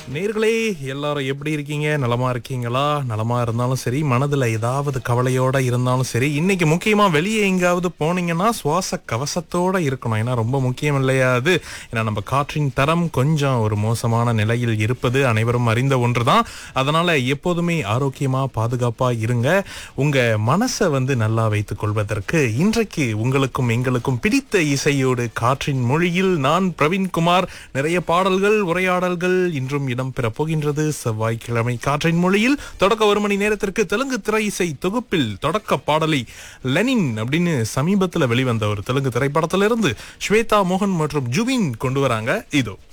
நேர்களே எல்லாரும் எப்படி இருக்கீங்க நலமா இருக்கீங்களா நலமா இருந்தாலும் சரி மனதுல ஏதாவது கவலையோட இருந்தாலும் சரி இன்னைக்கு முக்கியமா வெளியே எங்காவது போனீங்கன்னா சுவாச கவசத்தோட இருக்கணும் ஏன்னா ரொம்ப முக்கியம் இல்லையா அது ஏன்னா நம்ம காற்றின் தரம் கொஞ்சம் ஒரு மோசமான நிலையில் இருப்பது அனைவரும் அறிந்த ஒன்றுதான் அதனால எப்போதுமே ஆரோக்கியமா பாதுகாப்பா இருங்க உங்க மனசை வந்து நல்லா வைத்துக் கொள்வதற்கு இன்றைக்கு உங்களுக்கும் எங்களுக்கும் பிடித்த இசையோடு காற்றின் மொழியில் நான் பிரவீன்குமார் நிறைய பாடல்கள் உரையாடல்கள் இன்றும் இடம்பெற போகின்றது செவ்வாய்க்கிழமை காற்றின் மொழியில் தொடக்க ஒரு மணி நேரத்திற்கு தெலுங்கு திரை இசை தொகுப்பில் தொடக்க பாடலை லெனின் அப்படின்னு சமீபத்துல வெளிவந்த ஒரு தெலுங்கு திரைப்படத்திலிருந்து ஸ்வேதா மோகன் மற்றும் ஜுபின் கொண்டு வராங்க இதோ